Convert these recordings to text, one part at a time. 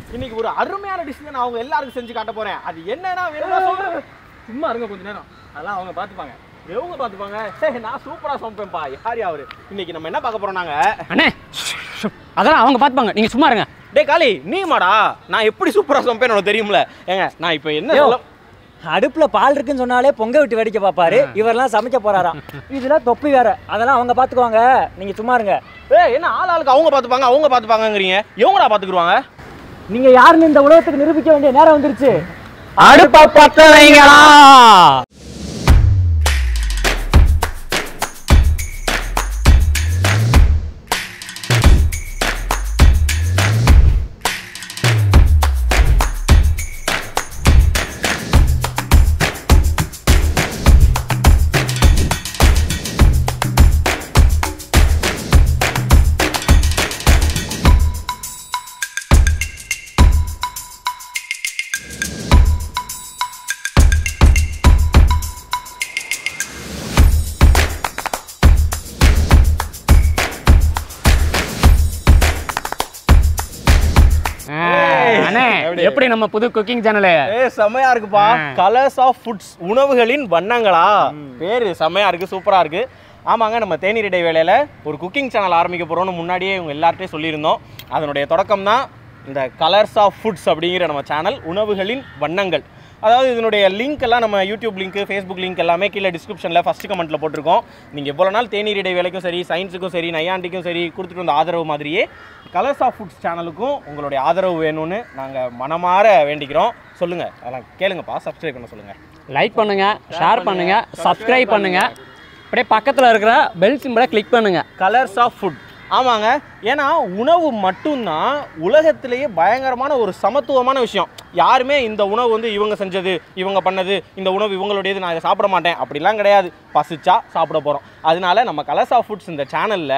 இன்னைக்கு ஒரு அருமையான டிஷ் நான் அவங்க எல்லாருக்கும் செஞ்சு காட்ட போறேன் அது என்னன்னா வேணும்னா சொல்றேன் சும்மா இருங்க கொஞ்ச நேரம் அதெல்லாம் அவங்க பார்த்துப்பாங்க இவங்க பாத்துப்பாங்க சே நான் சூப்பரா சமைப்பேன்ப்பா யார் அவரு இன்னைக்கு நம்ம என்ன பார்க்க போறோம் நாங்க அண்ணே அதெல்லாம் அவங்க பார்த்துப்பாங்க நீங்கள் சும்மா இருங்க டேய் காளி நீ மாடா நான் எப்படி சூப்பரா சமைப்பேன் உனக்கு தெரியும்ல ஏங்க நான் இப்போ என்ன யோ. சொல்ல அடுப்புல பால் இருக்குன்னு சொன்னாலே பொங்க விட்டு வெடிக்க பாப்பாரு இவரெல்லாம் சமைக்க போறாராம் இதுல தொப்பி வேற அதெல்லாம் அவங்க பாத்துக்குவாங்க நீங்க சும்மா இருங்க ஏய் என்ன ஆள் ஆளுக்கு அவங்க பாத்துப்பாங்க அவங்க பாத்துப்பாங்கங்கறீங்க இவங்கடா பாத்துக்குருவாங்க நீங்க யாருன்னு இந்த உலகத்துக்கு நிரூபிக்க வேண்டிய நேரம் வந்துருச்சு அடுப்ப பத்த வைங்களா அண்ணே எப்படி? எப்படி நம்ம புது குக்கிங் சேனலு ஏய் செமையா இருக்குப்பா ஆ. கலர்ஸ் ஆஃப் ஃபுட்ஸ் உணவுகளின் வண்ணங்களா பேரு செமையா இருக்கு சூப்பரா இருக்கு ஆமாங்க நம்ம தேநீர் இடைவேளையில ஒரு குக்கிங் சேனல் ஆரம்பிக்க போறோம்னு முன்னாடியே இவங்க எல்லார்ட்டையும் சொல்லியிருந்தோம் அதனுடைய தொடக்கம் தான் இந்த கலர்ஸ் ஆஃப் ஃபுட்ஸ் அப்படிங்கிற நம்ம சேனல் உணவுகளின் வண்ணங்கள் அதாவது இதனுடைய லிங்க் எல்லாம் நம்ம யூடியூப் லிங்க் ஃபேஸ்புக் லிங்க் எல்லாமே கீழே டிஸ்கிரிப்ஷனில் ஃபஸ்ட் கமெண்ட்டில் போட்டிருக்கோம் நீங்கள் எவ்வளோ நாள் தேநீர் இடைவேளைக்கும் சரி சயின்ஸுக்கும் சரி நையாண்டிக்கும் சரி கொடுத்துட்டு வந்த ஆதரவு மாதிரியே கலர்ஸ் ஆஃப் ஃபுட்ஸ் சேனலுக்கும் உங்களுடைய ஆதரவு வேணும்னு நாங்கள் மனமாற வேண்டிக்கிறோம் சொல்லுங்கள் அதெல்லாம் கேளுங்கப்பா சப்ஸ்கிரைப் பண்ண சொல்லுங்கள் லைக் பண்ணுங்க ஷேர் பண்ணுங்க சப்ஸ்கிரைப் பண்ணுங்க அப்படியே பக்கத்தில் இருக்கிற பெல் சிம்பிளை கிளிக் பண்ணுங்க கலர்ஸ் ஆஃப் ஃபுட் ஆமாங்க ஏன்னா உணவு மட்டும்தான் உலகத்திலேயே பயங்கரமான ஒரு சமத்துவமான விஷயம் யாருமே இந்த உணவு வந்து இவங்க செஞ்சது இவங்க பண்ணது இந்த உணவு இவங்களுடையது நான் இதை சாப்பிட மாட்டேன் அப்படிலாம் கிடையாது பசிச்சா சாப்பிட போகிறோம் அதனால நம்ம கலர்ஸ் ஆஃப் ஃபுட்ஸ் இந்த சேனலில்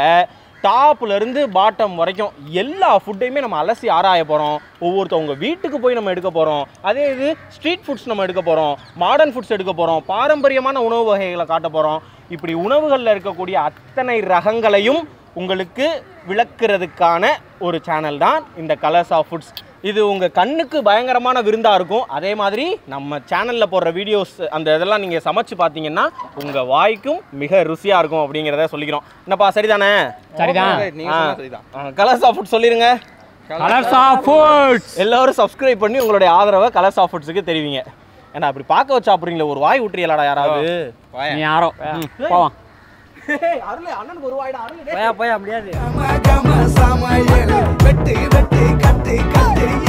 டாப்ல இருந்து பாட்டம் வரைக்கும் எல்லா ஃபுட்டையுமே நம்ம அலசி ஆராய போகிறோம் ஒவ்வொருத்தவங்க வீட்டுக்கு போய் நம்ம எடுக்க போகிறோம் அதே இது ஸ்ட்ரீட் ஃபுட்ஸ் நம்ம எடுக்க போகிறோம் மாடர்ன் ஃபுட்ஸ் எடுக்க போகிறோம் பாரம்பரியமான உணவு வகைகளை காட்ட போகிறோம் இப்படி உணவுகளில் இருக்கக்கூடிய அத்தனை ரகங்களையும் உங்களுக்கு விளக்குறதுக்கான ஒரு சேனல் தான் இந்த கலர்ஸ் ஆஃப் ஃபுட்ஸ் இது உங்கள் கண்ணுக்கு பயங்கரமான விருந்தாக இருக்கும் அதே மாதிரி நம்ம சேனலில் போடுற வீடியோஸ் அந்த இதெல்லாம் நீங்கள் சமைச்சு பார்த்தீங்கன்னா உங்கள் வாய்க்கும் மிக ருசியாக இருக்கும் அப்படிங்கிறத சொல்லிக்கிறோம் என்னப்பா சரிதானே சரிதான் கலர்ஸ் ஆஃப் ஃபுட் சொல்லிடுங்க கலர்ஸ் ஆஃப் ஃபுட்ஸ் எல்லாரும் சப்ஸ்கிரைப் பண்ணி உங்களுடைய ஆதரவை கலர்ஸ் ஆஃப் ஃபுட்ஸுக்கு தெரிவிங்க ஏன்னா அப்படி பார்க்க வச்சு சாப்பிட்றீங்களே ஒரு வாய் விட்டுறீங்களாடா யாராவது நீ யாரோ ம், போவான் அருளே அண்ணனுக்கு ஒரு வாய்டா அருளே போயா போயா முடியாது கம கம சமையல் வெட்டு வெட்டு கட்டு கட்டு